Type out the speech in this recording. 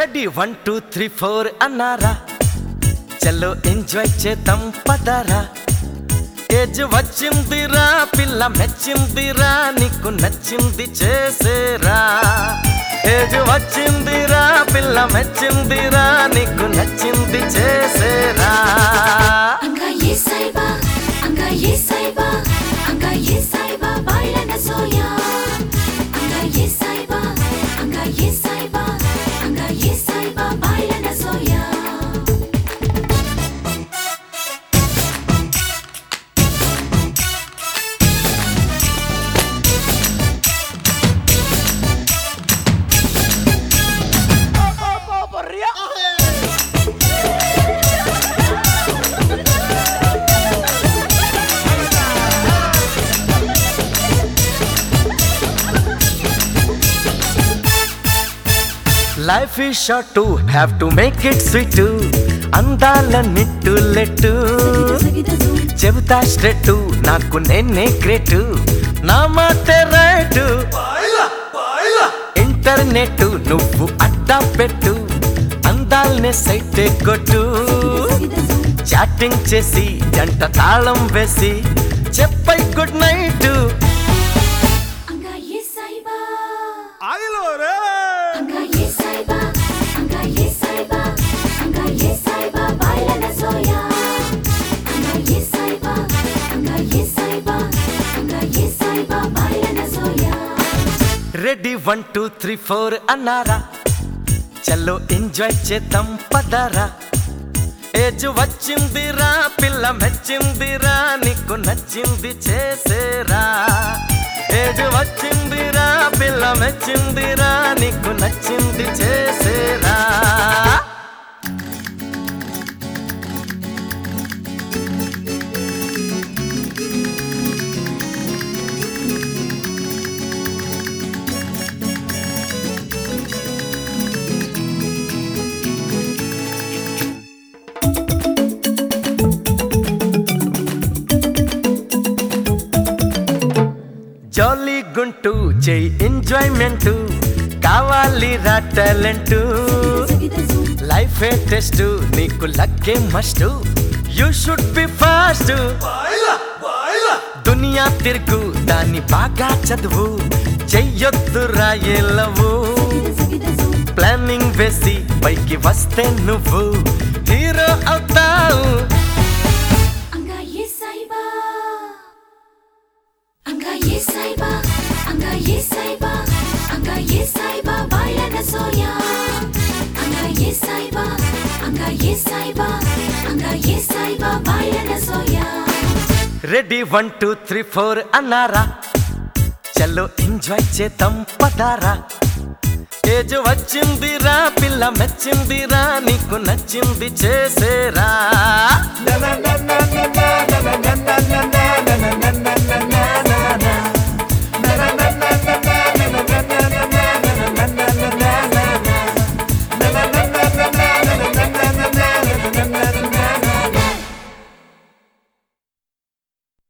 Ready one two three four అన్నారా చలో enjoy చేద్దాం పదరా ఏజ్ వచ్చిందిరా పిల్ల మెచ్చిందిరా నీకు నచ్చింది చేసేరా ఏజ్ వచ్చిందిరా పిల్ల మెచ్చిందిరా నీకు నచ్చింది చేసేరా Anga yesaiba, anga yesaiba, anga yesaiba, baila na soya. Anga yesaiba, anga yesaiba, anga yesaiba, baila na soya. Life is short to have to make it sweet అందాల నిట్టు లెట్టు Sagita zoom, చెబుతా స్ట్రెట్ నాకు నేనే గ్రేట్ నా మాట right internet నువ్వు అడ్డా పెట్టు అందాల్నే సైట్ కొట్టు sagita zoom, చాటింగ్ చేసి జంట తాళం వేసి చెప్పై గుడ్ నైట్ anga yesaiba, ఆగిలో రే anga yesaiba, anga yesaiba, anga yesaiba, baila na soya. Anga yesaiba, anga yesaiba, anga yesaiba, baila na soya. Ready one two three four అన్నారా చలో ఎంజాయ్ చేద్దాం పదరా ఏజ్ వచ్చిందిరా పిల్ల మెచ్చిందిరా నీకు నచ్చింది చేసేరా ఏజ్ వచ్చిందిరా పిల్ల మెచ్చిందిరా నీకు నచ్చింది చేసేరా జాలీ గుంటూ చెయ్యి ఎంజాయ్మెంట్ కావాలి రా talent Sagita zoom, life a test నీకు లక్కే must you should be fast దునియా తిరుగు దాన్ని బాగా చదువు చెయ్యొద్దు రాయేలవు sagita zoom, ప్లానింగ్ వేసి పైకి వస్తే నువ్వు హీరో అవుతావు anga yesaiba, anga yesaiba, anga yesaiba, anga yesaiba, baila na soya. Anga yesaiba, anga yesaiba, anga yesaiba, baila na soya. Ready one two three four అన్నారా చలో ఎంజాయ్ చేద్దాం పదారా ఏజ్ వచ్చిందిరా పిల్ల మెచ్చిందిరా నీకు నచ్చింది చేసేరా నా నా నా నా నా నా నా నా నా నా నా నా నా నా నా